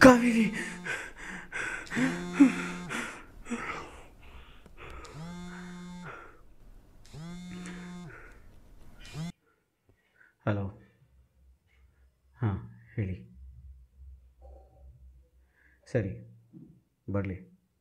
Kaveri hello ಹಾಂ ಹೇಳಿ ಸರಿ ಬರಲಿ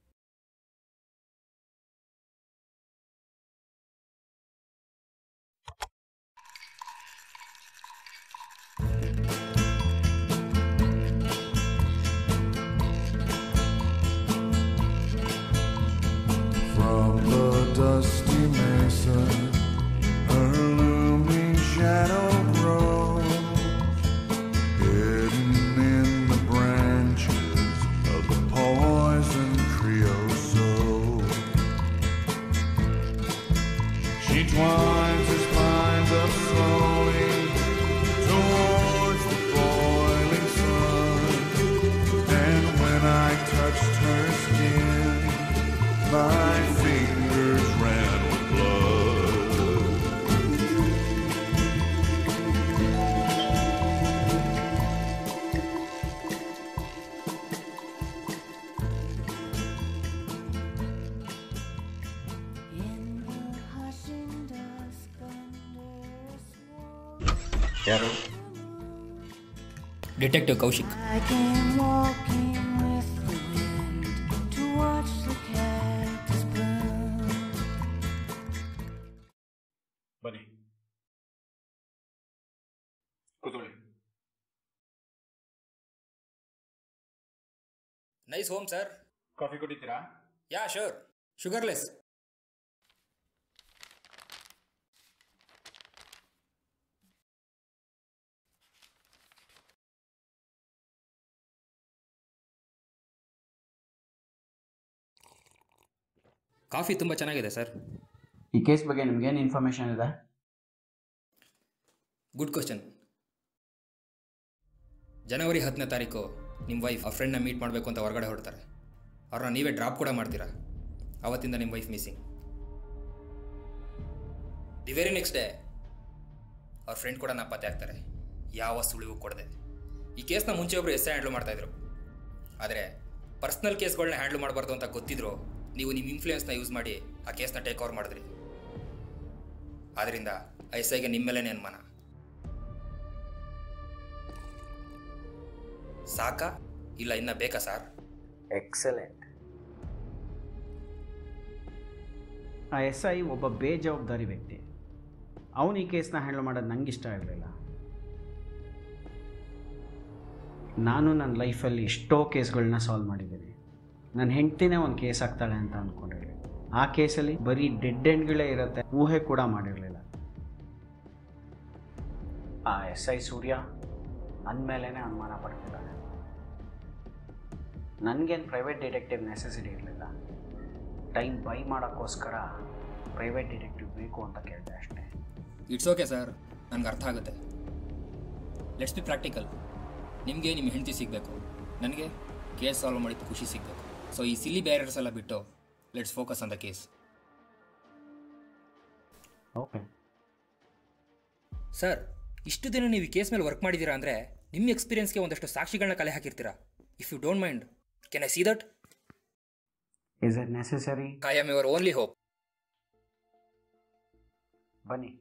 From the dusty mesa, her looming shadow grows, hidden in the branches of the poison creosote. She twines her spines up slowly towards the boiling sun, and when I touched her skin. My fingers ran with blood. In the hushing dusk under smoke, ಯಾರು detective Kaushik I came walking with the wind to watch the cactus bloom. ಬನ್ನಿ ಕೂತ್ಕೊಳ್ಳಿ nice home sir coffee ಕುಡಿತೀರಾ yeah sure sugarless coffee ತುಂಬ ಚೆನ್ನಾಗಿದೆ sir ಈ case ಬಗ್ಗೆ ನಿಮ್ಗೇನು information ಇದೆ ಗುಡ್ ಕ್ವಶನ್ ಜನವರಿ ಹತ್ತನೇ ತಾರೀಕು ನಿಮ್ಮ ವೈಫ್ ಆ ಫ್ರೆಂಡ್ನ ಮೀಟ್ ಮಾಡಬೇಕು ಅಂತ ಹೊರಗಡೆ ಹೊರಡ್ತಾರೆ ಅವ್ರನ್ನ ನೀವೇ ಡ್ರಾಪ್ ಕೂಡ ಮಾಡ್ತೀರಾ ಅವತ್ತಿಂದ ನಿಮ್ಮ wife missing the very next day ಅವ್ರ ಫ್ರೆಂಡ್ ಕೂಡ ನಾಪತ್ತೆ ಆಗ್ತಾರೆ ಯಾವ ಸುಳಿವು ಕೊಡದೆ ಈ ಕೇಸ್ನ ಮುಂಚೆ ಒಬ್ಬರು ಎಸ್ ಐ ಹ್ಯಾಂಡ್ಲ್ ಮಾಡ್ತಾಯಿದ್ರು ಆದರೆ ಪರ್ಸ್ನಲ್ ಕೇಸ್ಗಳನ್ನ ಹ್ಯಾಂಡ್ಲ್ ಮಾಡಬಾರ್ದು ಅಂತ ಗೊತ್ತಿದ್ರು ನೀವು ನಿಮ್ಮ ಇನ್ಫ್ಲೂಯೆನ್ಸ್ನ ಯೂಸ್ ಮಾಡಿ ಆ ಕೇಸ್ನ ಟೇಕ್ ಓವರ್ ಮಾಡಿದ್ರಿ ಆದ್ದರಿಂದ ಆ ಎಸ್ ಐಗೆ ನಿಮ್ಮ ಮೇಲೇ ಅನುಮಾನ ಸಾಕಾ ಇಲ್ಲ ಇನ್ನ ಬೇಕಾ ಸರ್ ಎಕ್ಸಲೆಂಟ್ ಆ ಎಸ್ ಐ ಒಬ್ಬ ಬೇಜವಾಬ್ದಾರಿ ವ್ಯಕ್ತಿ ಅವನು ಈ ಕೇಸ್ನ ಹ್ಯಾಂಡಲ್ ಮಾಡೋದು ನಂಗೆ ಇಷ್ಟ ಆಗಲಿಲ್ಲ ನಾನು ನನ್ನ ಲೈಫಲ್ಲಿ ಎಷ್ಟೋ ಕೇಸ್ಗಳನ್ನ ಸಾಲ್ವ್ ಮಾಡಿದ್ದೀನಿ ನನ್ನ ಹೆಂಡ್ತಿನೇ ಒಂದು ಕೇಸ್ ಆಗ್ತಾಳೆ ಅಂತ ಅಂದ್ಕೊಂಡಿರಲಿಲ್ಲ ಆ ಕೇಸಲ್ಲಿ ಬರೀ ಡೆಡ್ ಎಂಡ್ಗಳೇ ಇರುತ್ತೆ ಊಹೆ ಕೂಡ ಮಾಡಿರಲಿಲ್ಲ ಆ ಎಸ್ ಐ ಸೂರ್ಯ ನನ್ನ ಮೇಲೇ ಅನುಮಾನ ಪಡ್ತಿದ್ದಾನೆ ನನಗೇನು ಪ್ರೈವೇಟ್ ಡಿಟೆಕ್ಟಿವ್ ನೆಸೆಸಿಟಿ ಇರಲಿಲ್ಲ ಟೈಮ್ ಬೈ ಮಾಡೋಕ್ಕೋಸ್ಕರ ಪ್ರೈವೇಟ್ ಡಿಟೆಕ್ಟಿವ್ ಬೇಕು ಅಂತ ಕೇಳಿದೆ ಅಷ್ಟೇ ಇಟ್ಸ್ ಓಕೆ ಸರ್ ನನಗೆ ಅರ್ಥ ಆಗುತ್ತೆ ಲೆಟ್ಸ್ ಬಿ ಪ್ರಾಕ್ಟಿಕಲ್ ನಿಮಗೆ ನಿಮ್ಮ ಹೆಂಡತಿ ಸಿಗಬೇಕು ನನಗೆ ಕೇಸ್ ಸಾಲ್ವ್ ಮಾಡಿದ್ದು ಖುಷಿ ಸಿಗಬೇಕು ಸೊ ಈ ಸಿಲಿ ಬ್ಯಾರಿಯರ್ಸ್ ಎಲ್ಲ ಬಿಟ್ಟು let's focus on the case okay sir ಇಷ್ಟು ದಿನ ನೀವು ಈ ಕೇಸ್ ಮೇಲೆ ವರ್ಕ್ ಮಾಡಿದ್ದೀರಾ ಅಂದರೆ ನಿಮ್ಮ ಎಕ್ಸ್ಪೀರಿಯನ್ಸ್ಗೆ ಒಂದಷ್ಟು ಸಾಕ್ಷಿಗಳನ್ನ ಕಲೆ ಹಾಕಿರ್ತೀರಾ if you don't mind can I see that is it necessary I am your only hope ಬನ್ನಿ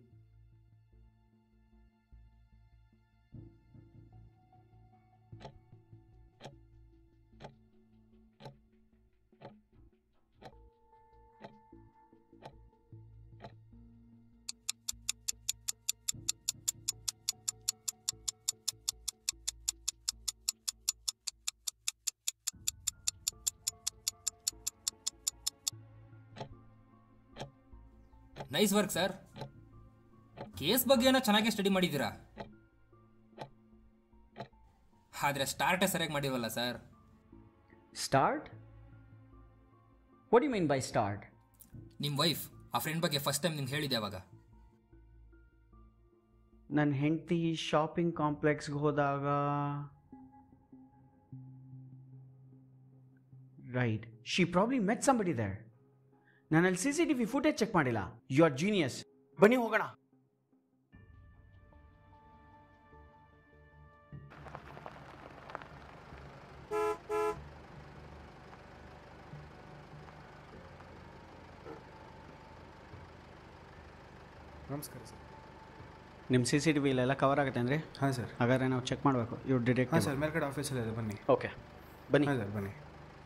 ನೈಸ್ ವರ್ಕ್ ಸರ್ ಕೇಸ್ ಬಗ್ಗೆ ಏನೋ ಚೆನ್ನಾಗಿ ಸ್ಟಡಿ ಮಾಡಿದ್ದೀರಾ ಆದರೆ ಸ್ಟಾರ್ಟೇ ಸರಿಯಾಗಿ ಮಾಡಿವಲ್ಲ sir start what you mean by start ನಿಮ್ಮ ವೈಫ್ ಆ ಫ್ರೆಂಡ್ ಬಗ್ಗೆ ಫಸ್ಟ್ ಟೈಮ್ ನಿಮ್ಗೆ ಹೇಳಿದೆ ಅವಾಗ ನನ್ನ ಹೆಂಡತಿ ಶಾಪಿಂಗ್ ಕಾಂಪ್ಲೆಕ್ಸ್ಗೆ ಹೋದಾಗ right she probably met somebody there ನಾನು ಅಲ್ಲಿ C C T V footage check ಮಾಡಿಲ್ಲ ಯು ಆರ್ ಜೀನಿಯಸ್ ಬನ್ನಿ ಹೋಗೋಣ ನಮಸ್ಕಾರ ಸರ್ ನಿಮ್ಮ ಸಿ ಸಿ ಟಿ ವಿಲೆಲ್ಲ ಕವರ್ ಆಗುತ್ತೆ ಅಂದರೆ ಹಾಂ ಸರ್ ಹಾಗಾದ್ರೆ ನಾವು ಚೆಕ್ ಮಾಡಬೇಕು ಇವ್ರು ಹಾಂ ಡಿಟೆಕ್ಟಿವ್ ಸರ್ ಮೇಲ್ಗಡೆ ಆಫೀಸಲ್ಲಿ ಇದೆ ಬನ್ನಿ ಓಕೆ ಬನ್ನಿ ಹಾಂ ಸರ್ ಬನ್ನಿ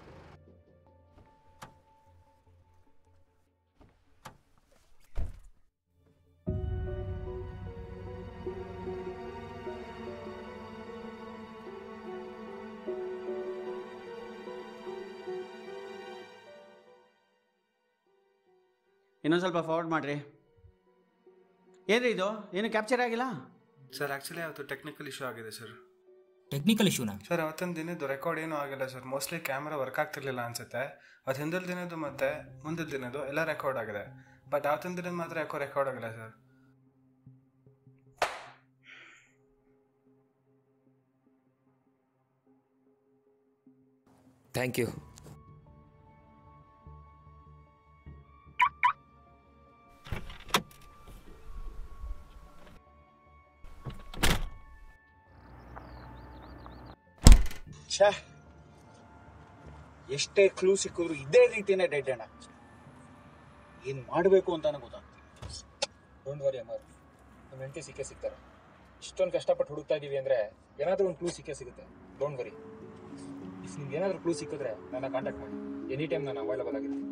ಇನ್ನೊಂದು ಸ್ವಲ್ಪ ಫಾರ್ವರ್ಡ್ ಮಾಡಿರಿ ಏನ್ರಿ ಇದು ಏನು ಕ್ಯಾಪ್ಚರ್ ಆಗಿಲ್ಲ ಸರ್ ಆ್ಯಕ್ಚುಲಿ ಅವತ್ತು ಟೆಕ್ನಿಕಲ್ ಇಶ್ಯೂ ಆಗಿದೆ ಸರ್ ಟೆಕ್ನಿಕಲ್ ಇಶ್ಯೂನಾ ಸರ್ ಅವತ್ತೊಂದು ದಿನದ್ದು ರೆಕಾರ್ಡ್ ಏನೂ ಆಗಿಲ್ಲ ಸರ್ ಮೋಸ್ಟ್ಲಿ ಕ್ಯಾಮ್ರಾ ವರ್ಕ್ ಆಗ್ತಿರ್ಲಿಲ್ಲ ಅನ್ಸುತ್ತೆ ಅದು ಹಿಂದಿನ ದಿನದ್ದು ಮತ್ತೆ ಮುಂದಿನ ದಿನದ್ದು ಎಲ್ಲ ರೆಕಾರ್ಡ್ ಆಗಿದೆ ಬಟ್ ಅವತ್ತಿನ ದಿನದ ಮಾತ್ರ ಯಾಕೋ ರೆಕಾರ್ಡ್ ಆಗಿಲ್ಲ ಸರ್ ಥ್ಯಾಂಕ್ ಯು ಛೇ ಎಷ್ಟೇ ಕ್ಲೂ ಸಿಕ್ಕಿದ್ರು ಇದೇ ರೀತಿನೇ ಡೆಡ್ ಎಂಡ್ ಆಗ್ತದೆ ಏನ್ ಮಾಡಬೇಕು ಅಂತಾನೆ ಗೊತ್ತಾಗ್ತಿಲ್ಲ ಡೋಂಟ್ ವರಿ ಅಮರ್ ನಿಮ್ಮ ಹೆಂಡತಿ ಸಿಕ್ಕೇ ಸಿಗ್ತಾರೆ ಇಷ್ಟೊಂದು ಕಷ್ಟಪಟ್ಟು ಹುಡುಕ್ತಾ ಇದೀವಿ ಅಂದ್ರೆ ಏನಾದರೂ ಒಂದು ಕ್ಲೂ ಸಿಕ್ಕೇ ಸಿಗುತ್ತೆ ಡೋಂಟ್ ವರಿ ಇಫ್ ನಿಮ್ಗೆ ಏನಾದರೂ ಕ್ಲೂ ಸಿಕ್ಕಿದ್ರೆ ನನ್ನ ಕಾಂಟ್ಯಾಕ್ಟ್ ಮಾಡಿ ಎನಿ ಟೈಮ್ ನಾನು ಅವೈಲಬಲ್ ಆಗಿರ್ತೀನಿ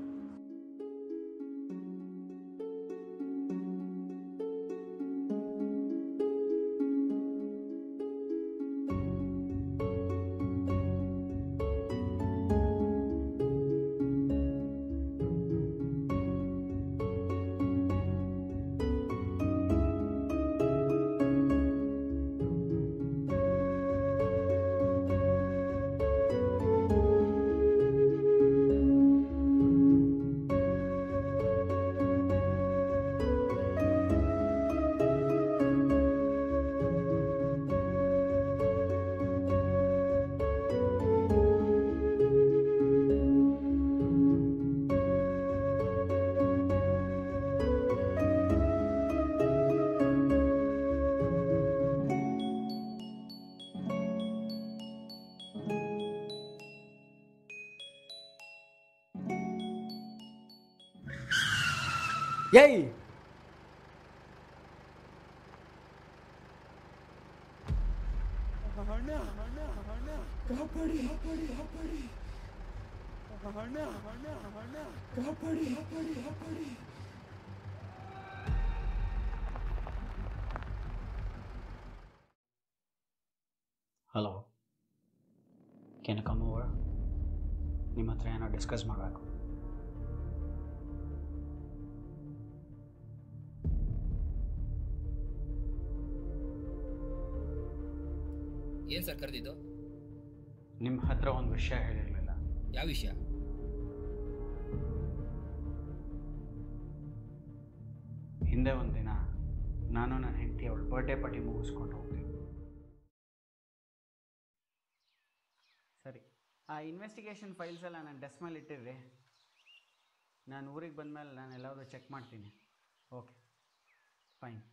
hey hello Ken come over ನಿಮ್ಮ ಹತ್ರ ಏನೋ ಡಿಸ್ಕಸ್ ಮಾಡಬೇಕು ಏನು ಸರ್ ಕರೆದಿದ್ದು ನಿಮ್ಮ ಹತ್ರ ಒಂದು ವಿಷಯ ಹೇಳಿರಲಿಲ್ಲ ಯಾವ ವಿಷಯ ಹಿಂದೆ ಒಂದಿನ ನಾನು ನನ್ನ ಹೆಂಡತಿ ಅವಳ ಬರ್ಡೇ ಪಾರ್ಟಿ ಮುಗಿಸ್ಕೊಂಡು ಹೋಗ್ತೀನಿ ಸರಿ ಆ ಇನ್ವೆಸ್ಟಿಗೇಷನ್ ಫೈಲ್ಸ್ ಎಲ್ಲ ನಾನು ಡೆಸ್ಕ್ ಮೇಲೆ ಇಟ್ಟಿರ್ರಿ ನಾನು ಊರಿಗೆ ಬಂದಮೇಲೆ ನಾನು ಎಲ್ಲಾದರೂ ಚೆಕ್ ಮಾಡ್ತೀನಿ ಓಕೆ ಫೈನ್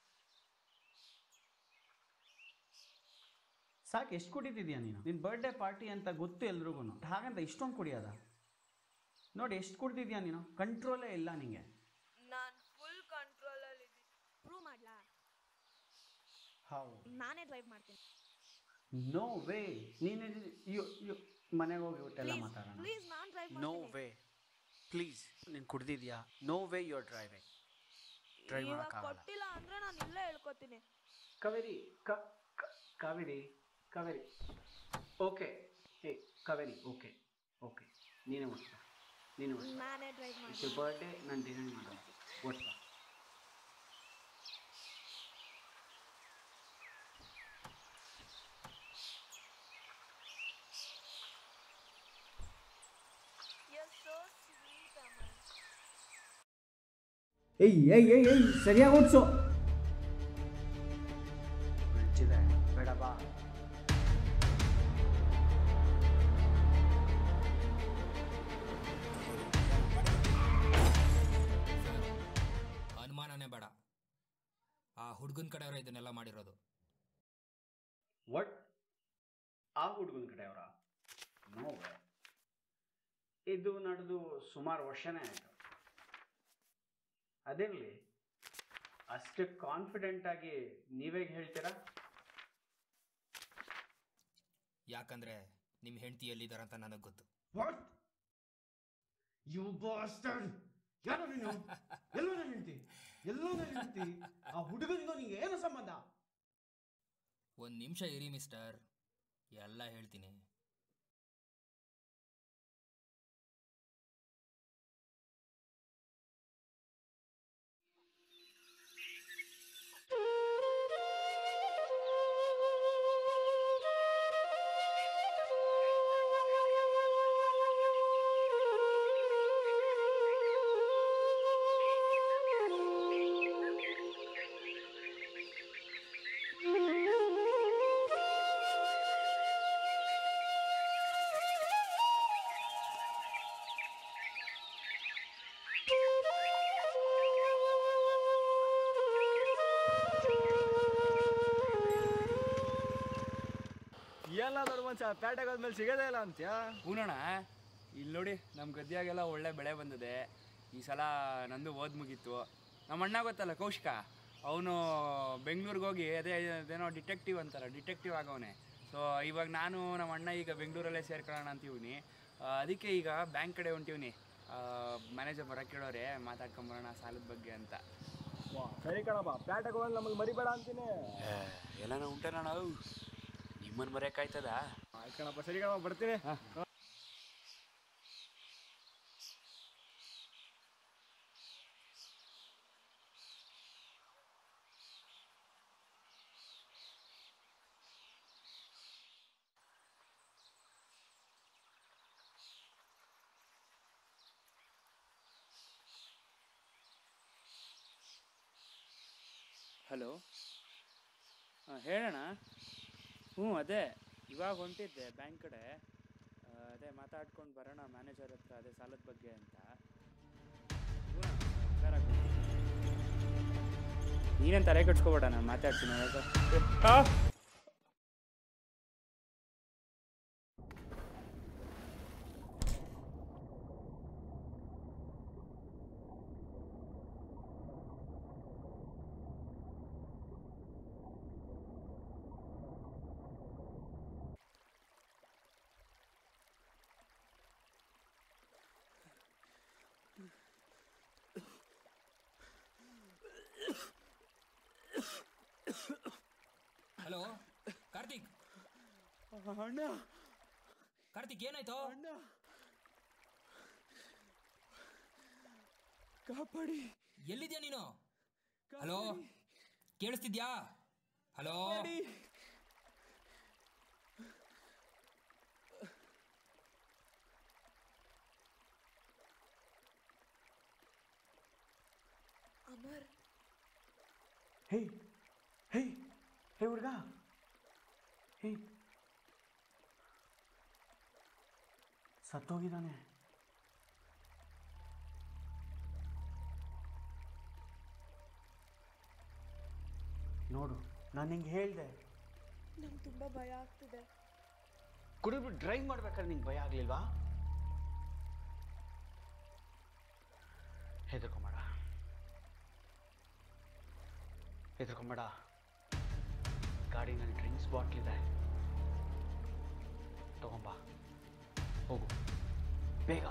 ಸಾಕು ಎಷ್ಟು ಕುಡಿತಿದ್ಯಾ ನೀನು ನಿನ್ನ ಬರ್ಡೇ ಪಾರ್ಟಿ ಅಂತ ಗೊತ್ತು ಎಲ್ರಿಗೂ ಹಾಗಂತ ಇಷ್ಟೊಂದು ಕುಡಿಯೋದ ನೋಡಿ ಎಷ್ಟು ಕುಡ್ದಿದ್ಯಾ ನೀನು ಕಂಟ್ರೋಲೇ ಇಲ್ಲ ನಿಂಗೆ ನಾನು ಫುಲ್ ಕಂಟ್ರೋಲಲ್ಲಿ ಇದ್ದೀನಿ ಪ್ರೂವ್ ಮಾಡ್ಲಾ ಹೌ ನಾನೇ ಡ್ರೈವ್ ಮಾಡ್ತೀನಿ ನೋ ವೇ ನೀನು ಯು ಯು ಮನೆಗೆ ಹೋಗಿ ಬಿಟ್ಟೆಲ್ಲ ಪ್ಲೀಸ್ ಮಾತಾಡೋಣ ಪ್ಲೀಸ್ ನಾನು ಡ್ರೈವ್ ನೋ ಮಾಡ್ತೀನಿ ವೇ ಪ್ಲೀಸ್ ನೀನು ಕುಡ್ದಿದ್ಯಾ no way your driving drive ಇವಾಗ ಮಾಡೋಕ್ಕಾಗಲ್ಲ ಕೊಟ್ಟಿಲ್ಲ ಅಂದ್ರೆ ನಾನು ಇಲ್ಲೇ ಹೇಳ್ಕೊತೀನಿ ಕಾವೇರಿ ಕ ಕ- ಕಾವೇರಿ ಕಾವೇರಿ ಓಕೆ ಏ ಕಾವೇರಿ ಓಕೆ ಓಕೆ ನೀನೇ ಓಡಿಸ್ತಾ ನೀನೇ ಓಡಿಸ್ತಾ ನಾನೇ ಡ್ರೈವ್ ಇಟ್ಸ್ ಮಾಡ್ತೀನಿ ಬರ್ಡೇ ನಾನು ಡಿಸೈನ್ ಮಾಡೋದು ಓಡಿಸ್ತಾ ಸೋ ಸ್ವೀಟ್ ಅಮ್ಮ ಏಯ್ ಏಯ್ ಏಯ್ ಏಯ್ ಸರಿಯಾಗಿ ಓಡಿಸು ಹೆಚ್ಚಿದೆ ಬೇಡ ಬಾ ಅನುಮಾನನೇ ಬೇಡ ಆ ಹುಡುಗನ ಕಡೆಯವರು ಇದನ್ನೆಲ್ಲ ಮಾಡಿರೋದು ವಟ್ ಆ ಹುಡುಗನ ಕಡೆಯವರ ನೋ ಇದು ನಡೆದು ಸುಮಾರು ವರ್ಷನೇ ಆಯಿತು ಅದಿರಲಿ ಅಷ್ಟು ಕಾನ್ಫಿಡೆಂಟ್ ಆಗಿ ನೀವೇ ಹೇಳ್ತೀರಾ ಯಾಕಂದ್ರೆ ನಿಮ್ಮ ಹೆಂಡತಿ ಎಲ್ಲಿದ್ದಾರೆ ಅಂತ ನನಗೆ ಗೊತ್ತು ವಾಟ್ ಯು ಬಾಸ್ಟರ್ಡ್ ಯಾರು ನೀನು ಎಲ್ಲೋ ನಾನು ಹೇಳ್ತಿ ಎಲ್ಲೋ ನಾನು ಹೇಳ್ತಿ ಆ ಹುಡುಗನಿಗೂ ನಿಂಗೆ ಏನು ಸಂಬಂಧ ಒಂದು ನಿಮಿಷ ಇರಿ ಮಿಸ್ಟರ್ ಎಲ್ಲ ಹೇಳ್ತೀನಿ ಎಲ್ಲ ದೊಡ್ಡ ಮನುಷ್ಯ ಪೇಟೆಗೆ ಹೋದ್ಮೇಲೆ ಸಿಗೋದೇ ಇಲ್ಲ ಅಂತ್ಯಾ ಹೂನಣ್ಣ ಇಲ್ಲಿ ನೋಡಿ ನಮ್ಮ ಗದ್ದೆಯಾಗೆಲ್ಲ ಒಳ್ಳೆ ಬೆಳೆ ಬಂದಿದೆ ಈ ಸಲ ನಂದು ಓದ್ ಮುಗೀತು ನಮ್ಮ ಅಣ್ಣ ಗೊತ್ತಲ್ಲ ಕೌಶಿಕ ಅವನು ಬೆಂಗಳೂರಿಗೆ ಹೋಗಿ ಅದೇ ಅದೇನೋ ಡಿಟೆಕ್ಟಿವ್ ಅಂತಾರ ಡಿಟೆಕ್ಟಿವ್ ಆಗವನೆ ಸೊ ಇವಾಗ ನಾನು ನಮ್ಮ ಅಣ್ಣ ಈಗ ಬೆಂಗಳೂರಲ್ಲೇ ಸೇರ್ಕೊಳ್ಳೋಣ ಅಂತೀವ್ನಿ ಆ, ಅದಕ್ಕೆ ಈಗ ಬ್ಯಾಂಕ್ ಕಡೆ ಹೊಂಟೀವ್ನಿ ಮ್ಯಾನೇಜರ್ ಬರೋಕ್ಕೆ ಕೇಳೋರೆ ಮಾತಾಡ್ಕೊಂಬರೋಣ ಸಾಲದ ಬಗ್ಗೆ ಅಂತ ಸರಿ ಕಣಪ್ಪ ಪೇಟೆಗೆ ಹೋಗಿ ನಮಗೆ ಮರಿಬೇಡ ಅಂತೀನಿ ಎಲ್ಲ ಉಂಟೇನ ನಾವು ನಿಮ್ಮನ್ನು ಮರೆಯೋಕ್ಕಾಯ್ತದ ಆಯ್ತು ಕಣಪ್ಪ ಸರಿ ಕಣಪ್ಪ ಬರ್ತೀನಿ ಹಲೋ ಹಾಂ ಹೇಳೋಣ ಹ್ಞೂ ಅದೇ ಇವಾಗ ಹೊಂಟಿದ್ದೆ ಬ್ಯಾಂಕ್ ಕಡೆ ಆ, ಅದೇ ಮಾತಾಡ್ಕೊಂಡು ಬರೋಣ ಮ್ಯಾನೇಜರ್ ಹತ್ರ ಅದೇ ಸಾಲದ ಬಗ್ಗೆ ಅಂತ ಹ್ಞೂ ಅಣ್ಣ, ಹುಷಾರಾಗ್ ಬನ್ನಿ. ನೀನೇನು ತಲೆ ಕಟ್ಸ್ಕೊಬೇಡ ನಾನು ಮಾತಾಡ್ತೀನಿ ಅವಾಗ ಆ! ಹಲೋ ಕಾರ್ತಿಕ್ ಅಣ್ಣ ಕಾರ್ತಿಕ್ ಏನಾಯ್ತು ಅಣ್ಣ ಕಾಪಾಡಿ ಎಲ್ಲಿದ್ಯಾ ನೀನು ಹಲೋ ಕೇಳಿಸ್ತಿದ್ಯಾ ಹಲೋ ಅಮರ್ ಹೇ ಹೇ ಹೇ ಹುಡುಗ ಹೇ ಸತ್ತೋಗಿದ್ದಾನೆ ನೋಡು ನಾನು ಹಿಂಗೆ ಹೇಳಿದೆ ನಂಗೆ ತುಂಬ ಭಯ ಆಗ್ತಿದೆ ಕುಡಿದ್ಬಿಟ್ಟು ಡ್ರೈವ್ ಮಾಡ್ಬೇಕಾದ್ರೆ ನಿಂಗೆ ಭಯ ಆಗ್ಲಿಲ್ವಾ ಹೆದರ್ಕೊಂಬೇಡ ಹೆದರ್ಕೊಂಬೇಡ ಗಾಡಿನಲ್ಲಿ ಡ್ರಿಂಕ್ಸ್ ಬಾಟ್ಲ್ ಇದೆ ತಗೊಂಬಾ ಹೋಗು ಬೇಗ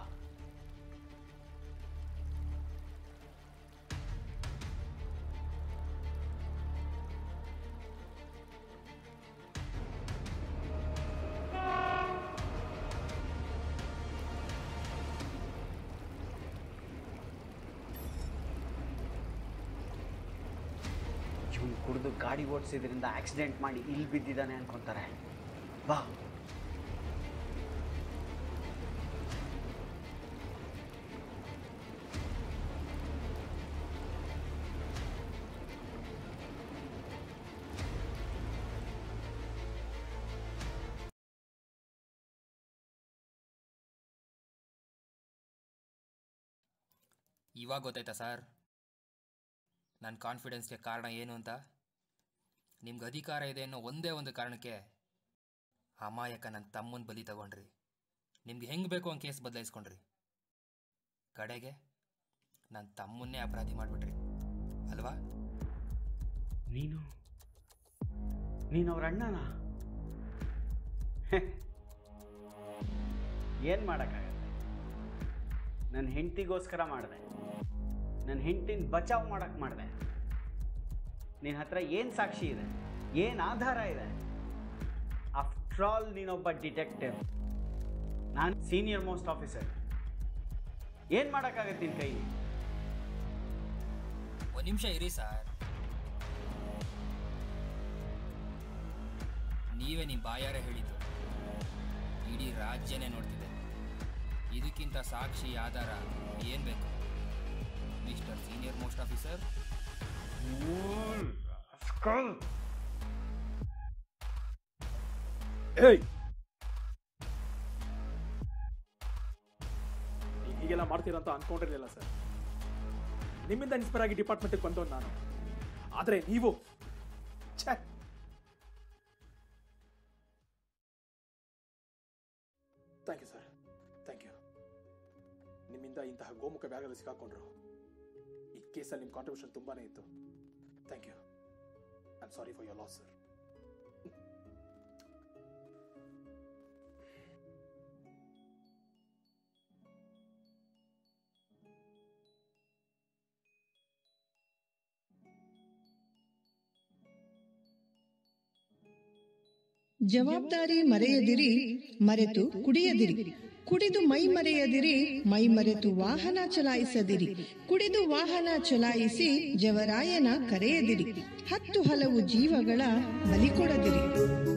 ಇವನು ಕುಡಿದು ಗಾಡಿ ಓಡಿಸಿದ್ರಿಂದ ಆಕ್ಸಿಡೆಂಟ್ ಮಾಡಿ ಇಲ್ಲಿ ಬಿದ್ದಿದ್ದಾನೆ ಅನ್ಕೊಂತಾರೆ ಬಾ ಇವಾಗ ಗೊತ್ತಾಯ್ತಾ ಸರ್ ನನ್ನ ಕಾನ್ಫಿಡೆನ್ಸ್ಗೆ ಕಾರಣ ಏನು ಅಂತ ನಿಮ್ಗೆ ಅಧಿಕಾರ ಇದೆ ಅನ್ನೋ ಒಂದೇ ಒಂದು ಕಾರಣಕ್ಕೆ ಅಮಾಯಕ ನನ್ನ ತಮ್ಮನ ಬಲಿ ತಗೊಂಡ್ರಿ ನಿಮ್ಗೆ ಹೆಂಗೆ ಬೇಕು ಹಂಗೆ ಕೇಸ್ ಬದಲಾಯಿಸ್ಕೊಂಡ್ರಿ ಕಡೆಗೆ ನನ್ನ ತಮ್ಮನ್ನೇ ಅಪರಾಧಿ ಮಾಡಿಬಿಟ್ರಿ ಅಲ್ವಾ ನೀನು ನೀನು ಅವ್ರ ಅಣ್ಣನ ಏನು ಮಾಡೋಕ್ಕಾಗತ್ತೆ ನನ್ನ ಹೆಂಡತಿಗೋಸ್ಕರ ಮಾಡಿದೆ ನನ್ನ ಹೆಂಡತಿನ ಬಚಾವ್ ಮಾಡೋಕ್ಕೆ ಮಾಡಿದೆ ನಿನ್ನ ಹತ್ರ ಏನು ಸಾಕ್ಷಿ ಇದೆ ಏನು ಆಧಾರ ಇದೆ ಆಫ್ಟರ್ ಆಲ್ ನೀನೊಬ್ಬ ಡಿಟೆಕ್ಟಿವ್ ನಾನು ಸೀನಿಯರ್ ಮೋಸ್ಟ್ ಆಫೀಸರ್ ಏನು ಮಾಡೋಕ್ಕಾಗತ್ತೆ ನಿನ್ನ ಕೈಲಿ ಒಂದು ನಿಮಿಷ ಇರಿ ಸರ್ ನೀವೇ ನಿಮ್ಮ ಬಾಯಾರೆ ಹೇಳಿದ್ದು ಇಡೀ ರಾಜ್ಯನೇ ನೋಡ್ತಿದೆ ಇದಕ್ಕಿಂತ ಸಾಕ್ಷಿ ಆಧಾರ ಏನು ಬೇಕು ಮಿಸ್ಟರ್ ಸೀನಿಯರ್ ಮೋಸ್ಟ್ ಆಫೀಸರ್ ಏಯ್ ನೀವ್ ಹೀಗೆಲ್ಲ ಮಾಡ್ತೀರಾ ಅಂತ ಅನ್ಕೊಂಡಿರ್ಲಿಲ್ಲ ಸರ್ ನಿಮ್ಮಿಂದ ಇನ್ಸ್ಪೈರ್ ಆಗಿ ಡಿಪಾರ್ಟ್ಮೆಂಟ್ಗೆ ಬಂದವನು ನಾನು ಆದರೆ ನೀವು ಛೇ thank you sir thank you ನಿಮ್ಮಿಂದ ಇಂತಹ ಗೋಮುಖ ಬ್ಯಾಗಲ್ಲಿ ಸಿಕ್ಕಾಕೊಂಡ್ರು ಈ ಕೇಸಲ್ಲಿ ನಿಮ್ಮ ಕಾಂಟ್ರಿಬ್ಯೂಷನ್ ತುಂಬಾನೇ ಇತ್ತು thank you I am sorry for your loss sir ಜವಾಬ್ದಾರಿ ಮರೆಯದಿರಿ ಮರೆತು ಕುಡಿಯದಿರಿ ಕುಡಿದು ಮೈ ಮರೆಯದಿರಿ ಮೈ ಮರೆತು ವಾಹನ ಚಲಾಯಿಸದಿರಿ ಕುಡಿದು ವಾಹನ ಚಲಾಯಿಸಿ ಜವರಾಯನ ಕರೆಯದಿರಿ ಹತ್ತು ಹಲವು ಜೀವಗಳ ಬಲಿ ಕೊಡದಿರಿ